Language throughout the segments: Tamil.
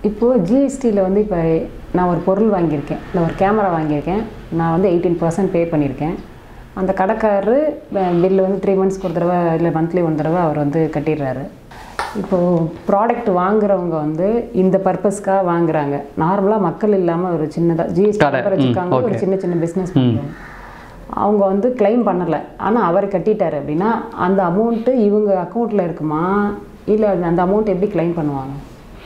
இப்போது ஜிஎஸ்டியில் வந்து இப்போ நான் ஒரு பொருள் வாங்கியிருக்கேன் இல்லை ஒரு கேமரா வாங்கியிருக்கேன் நான் வந்து எயிட்டீன் பர்சன்ட் பே பண்ணியிருக்கேன் அந்த கடைக்காரரு பில்லு வந்து த்ரீ மந்த்ஸ்க்கு ஒரு தடவை இல்லை மந்த்லி ஒன் தடவை அவர் வந்து கட்டிடுறாரு இப்போது ப்ராடக்ட் வாங்குறவங்க வந்து இந்த பர்பஸ்க்காக வாங்குறாங்க நார்மலாக மக்கள் இல்லாமல் ஒரு சின்னதாக ஜிஎஸ்டி கடை, ம், வச்சுருக்காங்க ஒரு okay. சின்ன சின்ன பிஸ்னஸ் பண்ணுறவங்க அவங்க வந்து claim பண்ணலை ஆனால் அவர் கட்டிட்டாரு அப்படின்னா அந்த அமௌண்ட்டு இவங்க அக்கௌண்ட்டில் இருக்குமா இல்லை அந்த அமௌண்ட் எப்படி claim பண்ணுவாங்க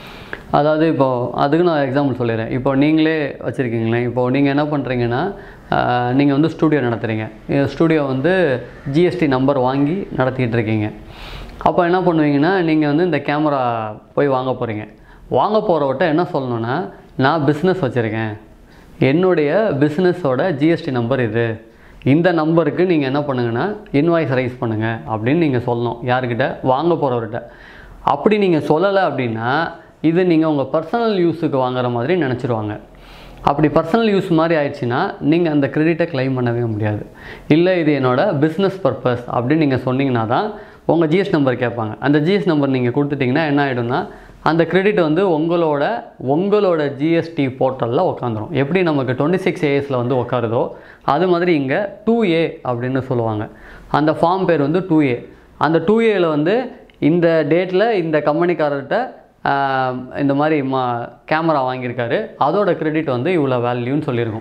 அதாவது இப்போது அதுக்கு நான் எக்ஸாம்பிள் சொல்லிடுறேன் இப்போ நீங்களே வச்சுருக்கீங்களேன் இப்போது நீங்கள் என்ன பண்ணுறீங்கன்னா நீங்கள் வந்து ஸ்டூடியோ நடத்துகிறீங்க ஸ்டூடியோ வந்து ஜிஎஸ்டி நம்பர் வாங்கி நடத்திட்டு இருக்கீங்க அப்போ என்ன பண்ணுவீங்கன்னா நீங்கள் வந்து இந்த கேமரா போய் வாங்க போகிறீங்க வாங்க போகிறவட்ட என்ன சொல்லணும்னா நான் பிஸ்னஸ் வச்சுருக்கேன் என்னுடைய பிஸ்னஸோட ஜிஎஸ்டி நம்பர் இது இந்த நம்பருக்கு நீங்கள் என்ன பண்ணுங்கன்னா இன்வாய்ஸ் ரைஸ் பண்ணுங்கள் அப்படின்னு நீங்கள் சொல்லணும் யார்கிட்ட வாங்க போகிறவர்கிட்ட அப்படி நீங்கள் சொல்லலை அப்படின்னா இது நீங்கள் உங்கள் பர்சனல் யூஸுக்கு வாங்குற மாதிரி நினச்சிருவாங்க அப்படி பர்சனல் யூஸ் மாதிரி ஆயிடுச்சுன்னா நீங்கள் அந்த கிரெடிட்டை claim பண்ணவே முடியாது இல்லை இது என்னோட பிஸ்னஸ் பர்பஸ் அப்படின்னு நீங்கள் சொன்னீங்கன்னா தான் உங்கள் ஜிஎஸ் நம்பர் கேட்பாங்க அந்த ஜிஎஸ் நம்பர் நீங்கள் கொடுத்துட்டிங்கன்னா என்ன ஆகிடும்னா அந்த கிரெடிட் வந்து உங்களோட உங்களோட ஜிஎஸ்டி போர்ட்டலில் உட்காந்துரும் எப்படி நமக்கு டுவெண்ட்டி சிக்ஸ் ஏஎஸில் வந்து உட்காருதோ அது மாதிரி இங்கே டூ ஏ அப்படின்னு சொல்லுவாங்க அந்த ஃபார்ம் பேர் வந்து டூ ஏ அந்த டூ ஏல வந்து இந்த டேட்டில் இந்த கம்பெனிக்காரர்கிட்ட ஆஹ், இந்த மாதிரி மா கேமரா வாங்கியிருக்காரு அதோட கிரெடிட் வந்து இவ்வளோ வேல்யூன்னு சொல்லியிருக்கும்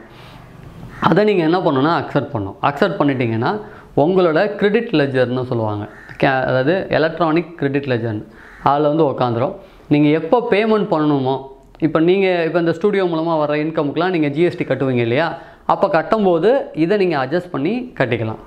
அதை நீங்கள் என்ன பண்ணணும்னா அக்செப்ட் பண்ணணும் அக்செப்ட் பண்ணிட்டீங்கன்னா உங்களோட கிரெடிட் லெஜர்னு சொல்லுவாங்க கே அதாவது எலக்ட்ரானிக் கிரெடிட் லெஜர்னு அதில் வந்து உக்காந்துரும் நீங்கள் எப்போ பேமெண்ட் பண்ணணுமோ இப்போ நீங்கள் இப்போ இந்த ஸ்டூடியோ மூலமாக வர இன்கமுக்கெலாம் நீங்கள் ஜிஎஸ்டி கட்டுவீங்க இல்லையா அப்போ கட்டும்போது இதை நீங்கள் அட்ஜஸ்ட் பண்ணி கட்டிக்கலாம்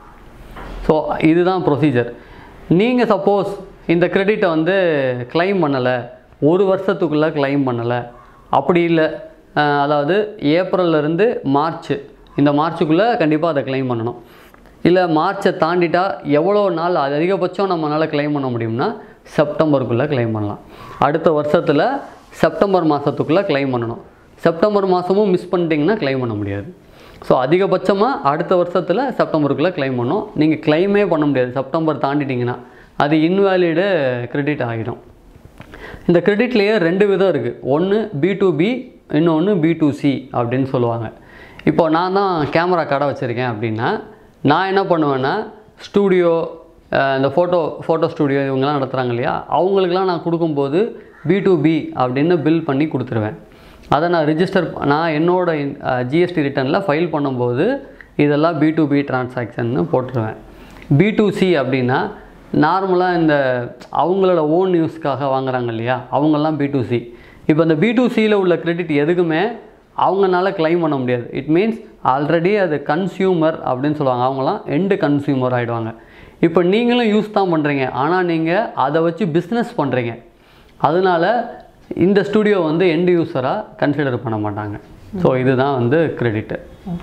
ஸோ இதுதான் ப்ரொசீஜர் நீங்கள் சப்போஸ் இந்த கிரெடிட்டை வந்து claim பண்ணலை ஒரு வருஷத்துக்குள்ளே claim பண்ணலை அப்படி இல்லை அஹ், அதாவது ஏப்ரல்லேருந்து மார்ச் இந்த மார்ச்சுக்குள்ளே கண்டிப்பாக அதை claim பண்ணணும் இல்லை மார்ச்சை தாண்டிட்டா எவ்வளோ நாள் அது அதிகபட்சம் நம்மளால் claim பண்ண முடியும்னா செப்டம்பருக்குள்ளே claim பண்ணலாம் அடுத்த வருஷத்தில் செப்டம்பர் மாதத்துக்குள்ளே claim பண்ணணும் செப்டம்பர் மாதமும் மிஸ் பண்ணிட்டீங்கன்னா claim பண்ண முடியாது ஸோ அதிகபட்சமாக அடுத்த வருஷத்தில் செப்டம்பருக்குள்ளே claim பண்ணணும் நீங்கள் claimயே பண்ண முடியாது செப்டம்பர் தாண்டிட்டிங்கன்னா அது இன்வேலிடு கிரெடிட் ஆகிடும் இந்த கிரெடிட்லேயே ரெண்டு விதம் இருக்குது ஒன்று பி டு பி இன்னொன்று பி டு சி அப்படின்னு சொல்லுவாங்க இப்போ நான் தான் கேமரா கடை வச்சுருக்கேன் அப்படின்னா நான் என்ன பண்ணுவேன்னா ஸ்டூடியோ இந்த ஃபோட்டோ ஃபோட்டோ ஸ்டூடியோ இவங்கெல்லாம் நடத்துகிறாங்க இல்லையா அவங்களுக்குலாம் நான் கொடுக்கும்போது பி டு பி அப்படின்னு பில் பண்ணி கொடுத்துருவேன் அதை நான் ரிஜிஸ்டர் நான் என்னோட ஜிஎஸ்டி ரிட்டர்னில் ஃபைல் பண்ணும்போது இதெல்லாம் பி டு பி டிரான்சாக்ஷன்னு போட்டுருவேன் பி டு சி அப்படின்னா நார்மலாக இந்த அவங்களோட ஓன் யூஸ்க்காக வாங்குறாங்க இல்லையா அவங்கெல்லாம் பி டு சி இப்போ இந்த பி டு சியில் உள்ள கிரெடிட் எதுக்குமே அவங்கனால கிளைம் பண்ண முடியாது இட் மீன்ஸ் ஆல்ரெடி அது கன்சியூமர் அப்படின்னு சொல்லுவாங்க அவங்களாம் எண்டு கன்சியூமர் ஆகிடுவாங்க இப்போ நீங்களும் யூஸ் தான் பண்ணுறீங்க ஆனால் நீங்கள் அதை வச்சு பிஸ்னஸ் பண்ணுறீங்க அதனால இந்த ஸ்டுடியோ வந்து எண்டு யூஸராக கன்சிடர் பண்ண மாட்டாங்க ஸோ இதுதான் வந்து கிரெடிட்டு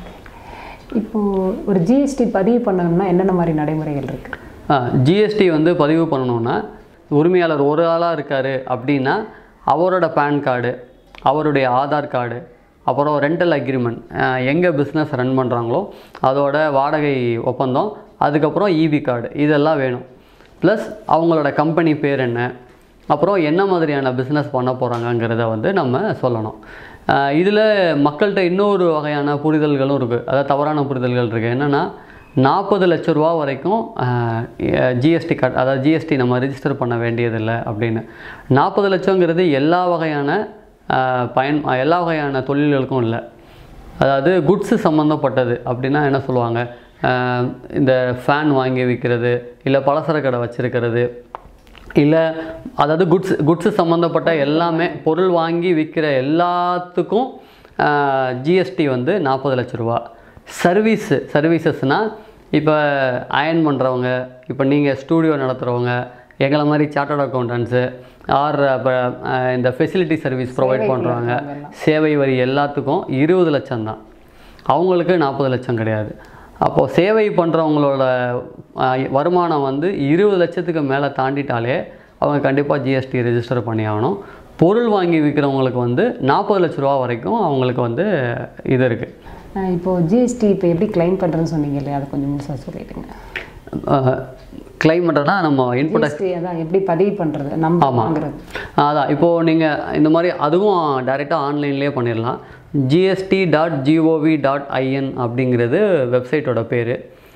இப்போது ஒரு ஜிஎஸ்டி பதிவு பண்ணணும்னா என்னென்ன மாதிரி நடைமுறைகள் இருக்குது ஜிஎஸ்டி வந்து பதிவு பண்ணணுன்னா உரிமையாளர் ஒரு ஆளாக இருக்கார் அப்படின்னா அவரோட பேன் கார்டு அவருடைய ஆதார் கார்டு அப்புறம் ரெண்டல் அக்ரிமெண்ட் எங்கே பிஸ்னஸ் ரன் பண்ணுறாங்களோ அதோட வாடகை ஒப்பந்தம் அதுக்கப்புறம் இபி கார்டு இதெல்லாம் வேணும் ப்ளஸ் அவங்களோட கம்பெனி பேர் என்ன அப்புறம் என்ன மாதிரியான பிஸ்னஸ் பண்ண போகிறாங்கங்கிறத வந்து நம்ம சொல்லணும் இதில் மக்கள்கிட்ட இன்னொரு வகையான புரிதல்களும் இருக்குது அதாவது தவறான புரிதல்கள் இருக்குது என்னென்னா நாற்பது லட்ச ரூபா வரைக்கும் ஜிஎஸ்டி கட் அதாவது ஜிஎஸ்டி நம்ம ரிஜிஸ்டர் பண்ண வேண்டியதில்லை அப்படின்னு நாற்பது லட்சங்கிறது எல்லா வகையான அஹ், பயன் எல்லா வகையான தொழில்களுக்கும் இல்லை அதாவது குட்ஸு சம்மந்தப்பட்டது அப்படின்னா என்ன சொல்லுவாங்க அஹ், இந்த ஃபேன் வாங்கி விற்கிறது இல்லை பலசர கடை வச்சுருக்கிறது இல்லை அதாவது குட்ஸ் குட்ஸு சம்மந்தப்பட்ட எல்லாமே பொருள் வாங்கி விற்கிற எல்லாத்துக்கும் ஜிஎஸ்டி வந்து நாற்பது லட்ச ரூபா சர்வீஸு சர்வீசஸ்னால் இப்போ அயன் பண்ணுறவங்க இப்போ நீங்கள் ஸ்டூடியோ நடத்துகிறவங்க எங்களை மாதிரி சார்ட்டர்ட் அக்கௌண்டன்ஸு ஆர் இப்போ இந்த ஃபெசிலிட்டி சர்வீஸ் ப்ரொவைட் பண்ணுறவங்க சேவை வரி எல்லாத்துக்கும் இருபது லட்சம் தான் அவங்களுக்கு நாற்பது லட்சம் கிடையாது அப்போது சேவை பண்ணுறவங்களோட வருமானம் வந்து இருபது லட்சத்துக்கு மேலே தாண்டிட்டாலே அவங்க கண்டிப்பாக ஜிஎஸ்டி ரெஜிஸ்டர் பண்ணி ஆகணும் பொருள் வாங்கி விற்கிறவங்களுக்கு வந்து நாற்பது லட்ச ரூபா வரைக்கும் அவங்களுக்கு வந்து இது இருக்குது இப்போது ஜிஎஸ்டி இப்போ எப்படி கிளைம் பண்ணுறதுன்னு சொன்னீங்க இல்லையா அதை கொஞ்சம் முழுசாக சொல்லிடுங்க கிளைம் பண்ணுறதுனா நம்ம இன்புட் ஜிஎஸ்டி அதான் எப்படி பதிவு பண்ணுறது நம்ம வாங்குறது அதான் இப்போது நீங்கள் இந்த மாதிரி அதுவும் டைரெக்டாக ஆன்லைன்லேயே பண்ணிடலாம் GST dot gov dot in அப்படிங்கிறது வெப்சைட்டோட பேர்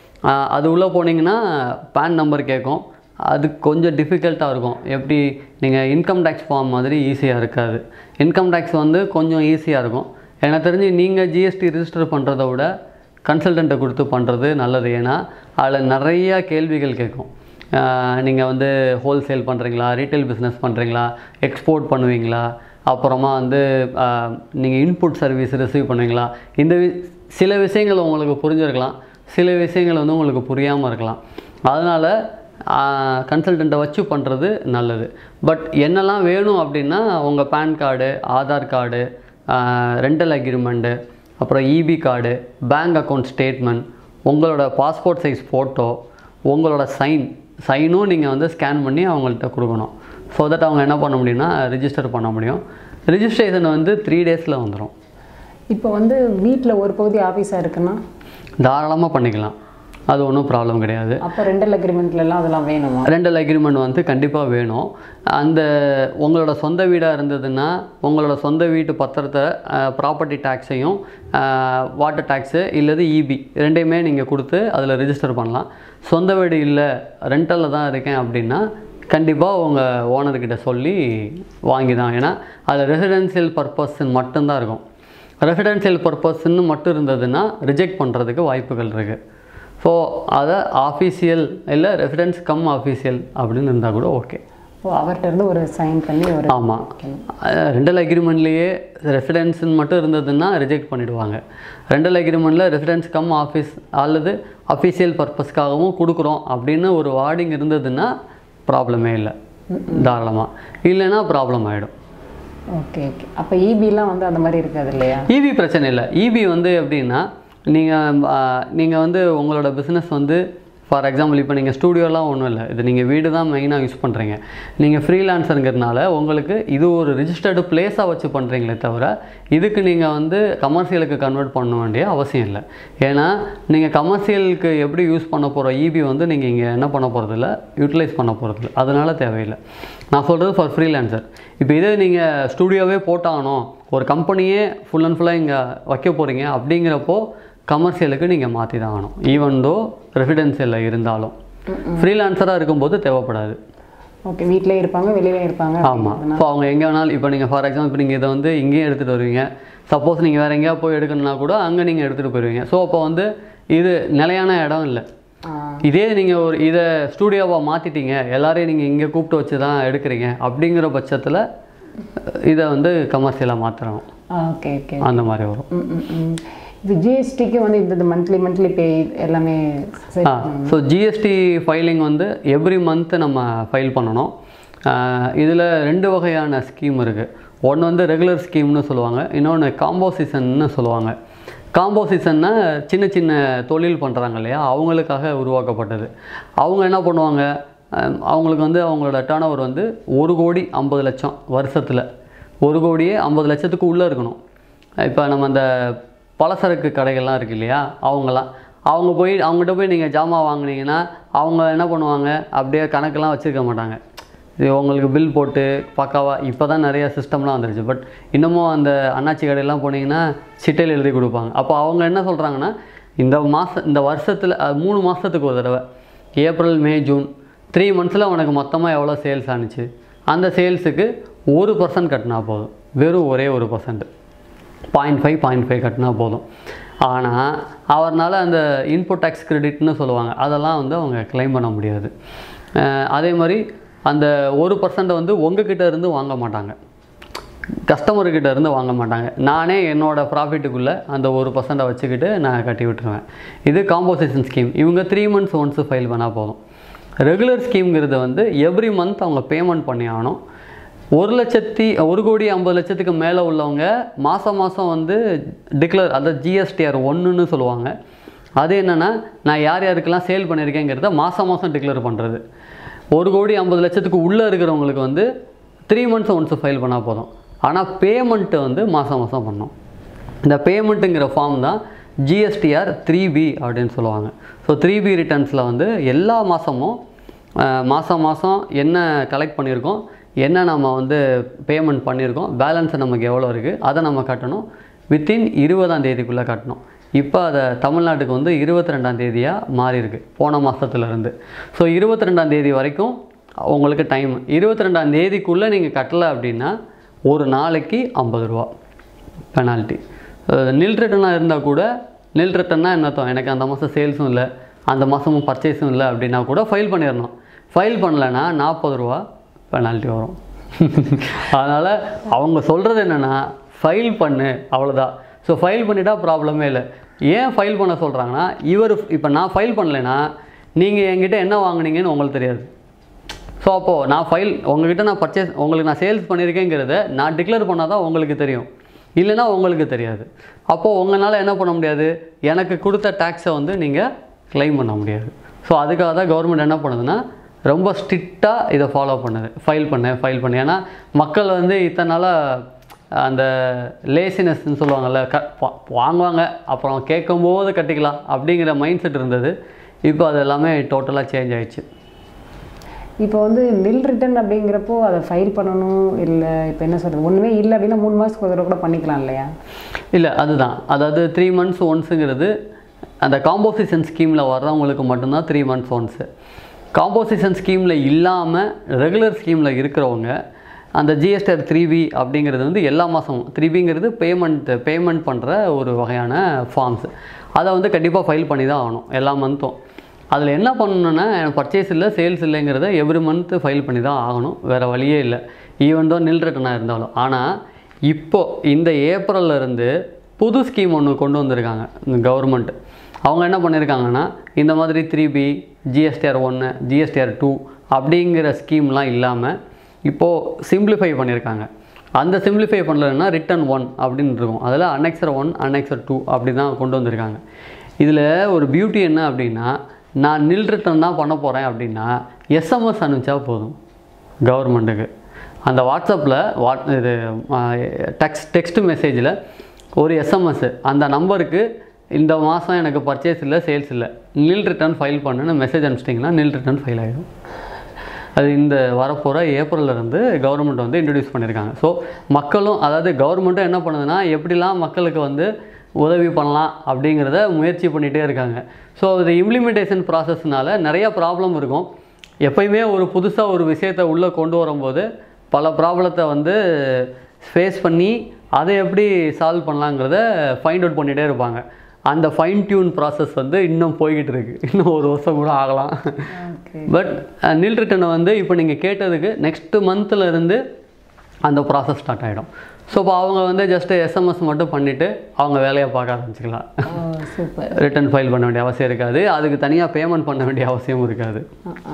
அது உள்ளே போனீங்கன்னா பேன் நம்பர் கேட்கும் அது கொஞ்சம் டிஃபிகல்ட்டாக இருக்கும் எப்படி நீங்கள் இன்கம் டேக்ஸ் ஃபார்ம் மாதிரி ஈஸியாக இருக்காது இன்கம் டேக்ஸ் வந்து கொஞ்சம் ஈஸியாக இருக்கும் எனக்கு தெரிஞ்சு நீங்கள் ஜிஎஸ்டி ரிஜிஸ்டர் பண்ணுறத விட கன்சல்டண்ட்டை கொடுத்து பண்ணுறது நல்லது ஏன்னா அதில் நிறையா கேள்விகள் கேட்கும் நீங்கள் வந்து ஹோல்சேல் பண்ணுறீங்களா ரீட்டைல் பிஸ்னஸ் பண்ணுறீங்களா எக்ஸ்போர்ட் பண்ணுவீங்களா அப்புறமா வந்து நீங்கள் இன்புட் சர்வீஸ் ரிசீவ் பண்ணுவீங்களா இந்த வி- சில விஷயங்கள் உங்களுக்கு புரிஞ்சிருக்கலாம் சில விஷயங்கள் வந்து உங்களுக்கு புரியாமல் இருக்கலாம் அதனால் கன்சல்டண்ட்டை வச்சு பண்ணுறது நல்லது பட் என்னெல்லாம் வேணும் அப்படின்னா உங்கள் PAN card Aadhaar card rental agreement அப்புறம் EB card bank account statement உங்களோட பாஸ்போர்ட் சைஸ் ஃபோட்டோ உங்களோட சைன் சைனும் நீங்கள் வந்து ஸ்கேன் பண்ணி அவங்கள்ட்ட கொடுக்கணும் ஸோ தட் அவங்க என்ன பண்ண முடியும்னா ரிஜிஸ்டர் பண்ண முடியும் ரிஜிஸ்ட்ரேஷன் வந்து த்ரீ டேஸில் வந்துடும் இப்போ வந்து வீட்டில் ஒரு பகுதி ஆஃபீஸாக இருக்குன்னா தாராளமாக பண்ணிக்கலாம் அது ஒன்றும் ப்ராப்ளம் கிடையாது அப்போ ரெண்டல் அக்ரிமெண்ட்லலாம் அதெல்லாம் வேணுமா ரெண்டல் அக்ரிமெண்ட் வந்து கண்டிப்பாக வேணும் அந்த உங்களோட சொந்த வீடாக இருந்ததுன்னா உங்களோட சொந்த வீட்டு பத்திரத்தை ப்ராப்பர்ட்டி டேக்ஸையும் வாட்டர் டேக்ஸு இல்லது இபி ரெண்டையுமே நீங்கள் கொடுத்து அதில் ரிஜிஸ்டர் பண்ணலாம் சொந்த வீடு இல்லை ரெண்டலில் தான் இருக்கேன் அப்படின்னா கண்டிப்பாக உங்கள் ஓனர்கிட்ட சொல்லி வாங்கி தான் ஏன்னா அதில் ரெசிடென்சியல் பர்பஸ்ன்னு மட்டும்தான் இருக்கும் ரெசிடென்சியல் பர்பஸ்ன்னு மட்டும் இருந்ததுன்னா ரிஜெக்ட் பண்ணுறதுக்கு வாய்ப்புகள் இருக்குது ஸோ அதை ஆஃபீஷியல் இல்லை ரெசிடென்ஸ் கம் ஆஃபீஷியல் அப்படின்னு இருந்தால் கூட ஓகே ஓ அவர்கிட்ட இருந்து ஒரு சைன் பண்ணி ஒரு ஆமாம் ரெண்டல் அக்ரிமெண்ட்லேயே ரெசிடென்ஸ்னு மட்டும் இருந்ததுன்னா ரிஜெக்ட் பண்ணிடுவாங்க ரெண்டல் அக்ரிமெண்ட்டில் ரெசிடென்ஸ் கம் ஆஃபீஸ் அல்லது அஃபீஷியல் பர்பஸ்க்காகவும் கொடுக்குறோம் அப்படின்னு ஒரு வார்டிங் இருந்ததுன்னா ப்ராப்ளமே இல்லை தாராளமாக இல்லைன்னா ப்ராப்ளம் ஆகிடும் ஓகே ஓகே அப்போ இபிலாம் வந்து அந்த மாதிரி இருக்காது இல்லையா இபி பிரச்சனை இல்லை இபி வந்து எப்படின்னா நீங்கள் நீங்கள் வந்து உங்களோட பிஸ்னஸ் வந்து ஃபார் எக்ஸாம்பிள் இப்போ நீங்கள் ஸ்டூடியோலாம் ஒன்றும் இல்லை இது நீங்கள் வீடு தான் மெயினாக யூஸ் பண்ணுறீங்க நீங்கள் ஃப்ரீலான்ஸருங்கிறதுனால உங்களுக்கு இது ஒரு ரிஜிஸ்டர்டு பிளேஸாக வச்சு பண்ணுறீங்களே தவிர இதுக்கு நீங்கள் வந்து கமர்ஷியலுக்கு கன்வெர்ட் பண்ண வேண்டிய அவசியம் இல்லை ஏன்னா நீங்கள் கமர்ஷியலுக்கு எப்படி யூஸ் பண்ண போகிற இபி வந்து நீங்கள் இங்கே என்ன பண்ண போகிறதில்ல யூட்டிலைஸ் பண்ண போகிறதில்ல அதனால தேவையில்லை நான் சொல்கிறது ஃபார் ஃப்ரீலான்சர் இப்போ இதே நீங்கள் ஸ்டூடியோவே போட்டாகணும் ஒரு கம்பெனியே ஃபுல் அண்ட் ஃபுல்லாக இங்கே வைக்க போகிறீங்க அப்படிங்கிறப்போ கமர்ஷியலுக்கு நீங்கள் மாற்றி தான் ஆகணும் ஈவன் தோ ரெசிடென்சியலில் இருந்தாலும் ஃப்ரீலான்சராக இருக்கும்போது தேவைப்படாது ஓகே வீட்டிலே இருப்பாங்க வெளியே இருப்பாங்க ஆமாம் இப்போ அவங்க எங்கே வேணாலும் இப்போ நீங்கள் ஃபார் எக்ஸாம்பிள் இப்போ நீங்கள் இதை வந்து இங்கேயும் எடுத்துகிட்டு வருவீங்க சப்போஸ் நீங்கள் வேறு எங்கேயா போய் எடுக்கணும்னா கூட அங்கே நீங்கள் எடுத்துகிட்டு போயிடுவீங்க ஸோ அப்போ வந்து இது நிலையான இடம் இல்லை ஆ, இதே நீங்கள் ஒரு இதை ஸ்டூடியோவாக மாற்றிட்டீங்க எல்லாரையும் நீங்கள் இங்கே கூப்பிட்டு வச்சு தான் எடுக்கிறீங்க அப்படிங்கிற பட்சத்தில் இதை வந்து கமர்ஷியலாக மாற்றுறோம் ஆ, ஓகே ஓகே அந்த மாதிரி வரும் ம் ம் ம் இது ஜிஎஸ்டிக்கு வந்து இந்த மந்த்லி மந்த்லி பே எல்லாமே சரி ஆ ஸோ ஜிஎஸ்டி ஃபைலிங் வந்து எவ்ரி மந்த்து நம்ம ஃபைல் பண்ணணும் இதில் ரெண்டு வகையான ஸ்கீம் இருக்குது ஒன்று வந்து ரெகுலர் ஸ்கீம்னு சொல்லுவாங்க இன்னொன்று காம்போசிஷன்னு சொல்லுவாங்க காம்போசிஷன்னா சின்ன சின்ன தொழில் பண்ணுறாங்க இல்லையா அவங்களுக்காக உருவாக்கப்பட்டது அவங்க என்ன பண்ணுவாங்க அஹ், அவங்களுக்கு வந்து அவங்களோட டேர்ன் ஓவர் வந்து ஒரு கோடி ஐம்பது லட்சம் வருஷத்தில் ஒரு கோடியே ஐம்பது லட்சத்துக்கு உள்ளே இருக்கணும் இப்போ நம்ம அந்த பலசரக்கு கடைகள்லாம் இருக்கு இல்லையா அவங்களாம் அவங்க போய் அவங்ககிட்ட போய் நீங்கள் ஜாமான் வாங்குனீங்கன்னா அவங்க என்ன பண்ணுவாங்க அப்படியே கணக்கெல்லாம் வச்சுருக்க மாட்டாங்க இது உங்களுக்கு பில் போட்டு பக்காவாக இப்போ தான் நிறைய சிஸ்டம்லாம் வந்துருச்சு பட் இன்னமும் அந்த அண்ணாச்சி கடையெல்லாம் போனீங்கன்னா சிட்டையில் எழுதி கொடுப்பாங்க அப்போ அவங்க என்ன சொல்கிறாங்கன்னா இந்த மாதம் இந்த வருஷத்தில் மூணு மாதத்துக்கு ஒரு தடவை ஏப்ரல் மே ஜூன் த்ரீ மந்த்ஸில் உனக்கு மொத்தமாக எவ்வளோ சேல்ஸ் ஆணுச்சு அந்த சேல்ஸுக்கு ஒரு பர்சன்ட் கட்டினா போதும் வெறும் ஒரே ஒரு percent point five point five கட்டினா போதும் ஆனால் அவர்னால அந்த இன்புட் டேக்ஸ் கிரெடிட்னு சொல்லுவாங்க அதெல்லாம் வந்து அவங்க க்ளைம் பண்ண முடியாது அஹ் அதே மாதிரி அந்த ஒரு பர்சன்ட்டை வந்து உங்ககிட்ட இருந்து வாங்க மாட்டாங்க கஸ்டமர்கிட்ட இருந்து வாங்க மாட்டாங்க நானே என்னோடய ப்ராஃபிட்டுக்குள்ளே அந்த ஒரு பர்சண்ட்டை வச்சுக்கிட்டு நான் கட்டி விட்டுருவேன் இது காம்போசிஷன் ஸ்கீம் இவங்க த்ரீ மந்த்ஸ் ஒன்ஸ் ஃபைல் பண்ணால் போதும் ரெகுலர் ஸ்கீம்ங்கிறது வந்து எவ்ரி மந்த் அவங்க பேமெண்ட் பண்ணி ஆகணும் ஒரு லட்சத்தி ஒரு கோடி ஐம்பது லட்சத்துக்கு மேலே உள்ளவங்க மாதம் மாதம் வந்து டிக்ளேர் அதை ஜிஎஸ்டிஆர் ஒன்றுன்னு சொல்லுவாங்க அது என்னென்னா நான் யார் யாருக்கெல்லாம் சேல் பண்ணியிருக்கேங்கிறத மாதம் மாதம் டிக்ளேர் பண்ணுறது ஒரு கோடி ஐம்பது லட்சத்துக்கு உள்ளே இருக்கிறவங்களுக்கு வந்து த்ரீ மந்த்ஸ் ஒன்ஸ் ஃபைல் பண்ணால் போதும் ஆனால் பேமெண்ட்டு வந்து மாதம் மாதம் பண்ணணும் இந்த பேமெண்ட்டுங்கிற ஃபார்ம் தான் ஜிஎஸ்டிஆர் த்ரீ பி அப்படின்னு சொல்லுவாங்க ஸோ த்ரீ பி ரிட்டர்ன்ஸில் வந்து எல்லா மாதமும் மாதம் மாதம் என்ன கலெக்ட் பண்ணியிருக்கோம் என்ன நம்ம வந்து பேமெண்ட் பண்ணியிருக்கோம் பேலன்ஸ் நமக்கு எவ்வளோ இருக்குது அதை நம்ம கட்டணும் வித்தின் இருபதாம் தேதிக்குள்ளே கட்டணும் இப்போ அதை தமிழ்நாட்டுக்கு வந்து இருபத்தி ரெண்டாம் தேதியாக மாறி இருக்கு போன மாதத்துலேருந்து ஸோ இருபத்தி ரெண்டாம் தேதி வரைக்கும் உங்களுக்கு டைம் இருபத்தி ரெண்டாம் தேதிக்குள்ளே நீங்கள் கட்டலை அப்படின்னா ஒரு நாளைக்கு ஐம்பது ரூபா பெனால்ட்டி நில் ரிட்டனாக இருந்தால் கூட நில் ரிட்டன்னா என்ன அர்த்தம் எனக்கு அந்த மாதம் சேல்ஸும் இல்லை அந்த மாதமும் பர்ச்சேஸும் இல்லை அப்படின்னா கூட ஃபைல் பண்ணிடணும் ஃபைல் பண்ணலைன்னா நாற்பது ரூபா பெனால்ட்டி வரும் அதனால் அவங்க சொல்கிறது என்னென்னா ஃபைல் பண்ணு அவ்வளோதான் ஸோ ஃபைல் பண்ணிட்டா ப்ராப்ளமே இல்லை ஏன் ஃபைல் பண்ண சொல்கிறாங்கன்னா இவர் இப்போ நான் ஃபைல் பண்ணலைன்னா நீங்கள் என்கிட்ட என்ன வாங்குனீங்கன்னு உங்களுக்கு தெரியாது ஸோ அப்போது நான் ஃபைல் உங்ககிட்ட நான் பர்ச்சேஸ் உங்களுக்கு நான் சேல்ஸ் பண்ணியிருக்கேங்கிறத நான் டிக்ளேர் பண்ணால் தான் உங்களுக்கு தெரியும் இல்லைன்னா உங்களுக்கு தெரியாது அப்போது உங்களால் என்ன பண்ண முடியாது எனக்கு கொடுத்த டேக்ஸை வந்து நீங்கள் க்ளைம் பண்ண முடியாது ஸோ அதுக்காக தான் கவர்மெண்ட் என்ன பண்ணுதுன்னா ரொம்ப ஸ்ட்ரிக்டாக இதை ஃபாலோ பண்ணுது ஃபைல் பண்ணு ஃபைல் பண்ணு ஏன்னா மக்கள் வந்து இத்தனை நாளாக அந்த லேசினஸ்ன்னு சொல்லுவாங்கல்ல க வா- வாங்குவாங்க அப்புறம் கேட்கும்போது கட்டிக்கலாம் அப்படிங்கிற மைண்ட் செட் இருந்தது இப்போ அது எல்லாமே டோட்டலாக சேஞ்ச் ஆயிடுச்சு இப்போ வந்து நில் ரிட்டர்ன் அப்படிங்கிறப்போ அதை ஃபைல் பண்ணணும் இல்லை இப்போ என்ன சொல்கிறது ஒன்றுமே இல்லை அப்படின்னா மூணு மாதத்துக்கு ஒரு தடவை கூட பண்ணிக்கலாம் இல்லையா இல்லை அதுதான் அதாவது த்ரீ மந்த்ஸ் ஒன்ஸுங்கிறது அந்த காம்போசிஷன் ஸ்கீமில் வர்றவங்களுக்கு மட்டும்தான் த்ரீ மந்த்ஸ் ஒன்ஸு காம்போசிஷன் ஸ்கீமில் இல்லாமல் ரெகுலர் ஸ்கீமில் இருக்கிறவங்க அந்த ஜிஎஸ்டிஆர் த்ரீ பி அப்படிங்கிறது வந்து எல்லா மாதமும் த்ரீ பிங்கிறது பேமெண்ட் பேமெண்ட் பண்ணுற ஒரு வகையான ஃபார்ம்ஸ் அதை வந்து கண்டிப்பாக ஃபைல் பண்ணி தான் ஆகணும் எல்லா மந்த்தும் அதில் என்ன பண்ணணுன்னா பர்ச்சேஸ் இல்லை சேல்ஸ் இல்லைங்கிறத எவ்ரி மந்த்து ஃபைல் பண்ணி தான் ஆகணும் வேறு வழியே இல்லை ஈவன் தான் நில் ரிட்டனாக இருந்தாலும் ஆனால் இப்போ இந்த ஏப்ரல்ல இருந்து புது ஸ்கீம் ஒன்று கொண்டு வந்திருக்காங்க இந்த கவர்மெண்ட் அவங்க என்ன பண்ணியிருக்காங்கன்னா இந்த மாதிரி த்ரீ பி ஜிஎஸ்டிஆர் ஒன்று ஜிஎஸ்டிஆர் டூ அப்படிங்கிற ஸ்கீம்லாம் இல்லாமல் இப்போது சிம்பிளிஃபை பண்ணியிருக்காங்க அந்த சிம்பிளிஃபை பண்ணலன்னா ரிட்டன் ஒன் அப்படின்னு இருக்கும் அதில் அன்னெக்சர் ஒன் அன்னெக்சர் டூ அப்படி தான் கொண்டு வந்திருக்காங்க இதில் ஒரு பியூட்டி என்ன அப்படின்னா நான் நில் ரிட்டன் தான் பண்ண போகிறேன் அப்படின்னா எஸ்எம்எஸ் அனுப்பிச்சா போதும் கவர்மெண்ட்டுக்கு அந்த வாட்ஸ்அப்பில் வாட் இது டெக்ஸ்ட் டெக்ஸ்ட் மெசேஜில் ஒரு எஸ்எம்எஸ் அந்த நம்பருக்கு இந்த மாதம் எனக்கு பர்ச்சேஸ் இல்லை சேல்ஸ் இல்லை நில் ரிட்டர்ன் ஃபைல் பண்ணுன்னு மெசேஜ் அனுப்பிச்சிட்டிங்கன்னா நில் ரிட்டர்ன் ஃபைல் ஆகிடும் அது இந்த வரப்போகிற ஏப்ரல்ல இருந்து கவர்மெண்ட் வந்து இன்ட்ரடியூஸ் பண்ணியிருக்காங்க ஸோ மக்களும் அதாவது கவர்மெண்ட்டும் என்ன பண்ணுதுன்னா எப்படிலாம் மக்களுக்கு வந்து உதவி பண்ணலாம் அப்படிங்கிறத முயற்சி பண்ணிகிட்டே இருக்காங்க ஸோ இது இம்ப்ளிமெண்டேஷன் ப்ராசஸ்னால நிறைய ப்ராப்ளம் இருக்கும் எப்பயுமே ஒரு புதுசாக ஒரு விஷயத்தை உள்ளே கொண்டு வரும்போது பல ப்ராப்ளத்தை வந்து ஃபேஸ் பண்ணி அதை எப்படி சால்வ் பண்ணலாங்கிறத ஃபைண்ட் அவுட் பண்ணிகிட்டே இருப்பாங்க அந்த ஃபைன் டியூன் ப்ராசஸ் வந்து இன்னும் போய்கிட்டு இருக்கு இன்னும் ஒரு வருஷம் கூட ஆகலாம் ஓகே பட் நில் ரிட்டனை வந்து இப்போ நீங்கள் கேட்டதுக்கு நெக்ஸ்ட் மந்த்தில் இருந்து அந்த ப்ராசஸ் ஸ்டார்ட் ஆகிடும் ஸோ இப்போ அவங்க வந்து ஜஸ்ட் எஸ்எம்எஸ் மட்டும் பண்ணிவிட்டு அவங்க வேலையை பார்க்க ஆரம்பிச்சிக்கலாம் ஓ சூப்பர் ரிட்டர்ன் ஃபைல் பண்ண வேண்டிய அவசியம் இருக்காது அதுக்கு தனியாக பேமெண்ட் பண்ண வேண்டிய அவசியமும் இருக்காது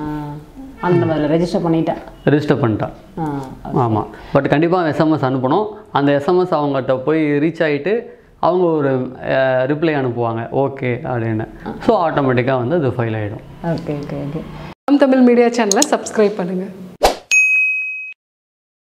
அந்த நம்ம அதில் ரெஜிஸ்டர் பண்ணிட்டேன் ரிஜிஸ்டர் பண்ணிட்டா ஆ ஆமாம் பட் கண்டிப்பாக எஸ்எம்எஸ் அனுப்பணும் அந்த எஸ்எம்எஸ் அவங்ககிட்ட போய் ரீச் ஆகிட்டு அவங்க ஒரு ரிப்ளை அனுப்புவாங்க ஓகே அப்படின்னு ஸோ ஆட்டோமேட்டிக்காக வந்து அது ஃபைல் ஆகிடும் okay okay okay Tamil media சேனலை சப்ஸ்கிரைப் பண்ணுங்கள்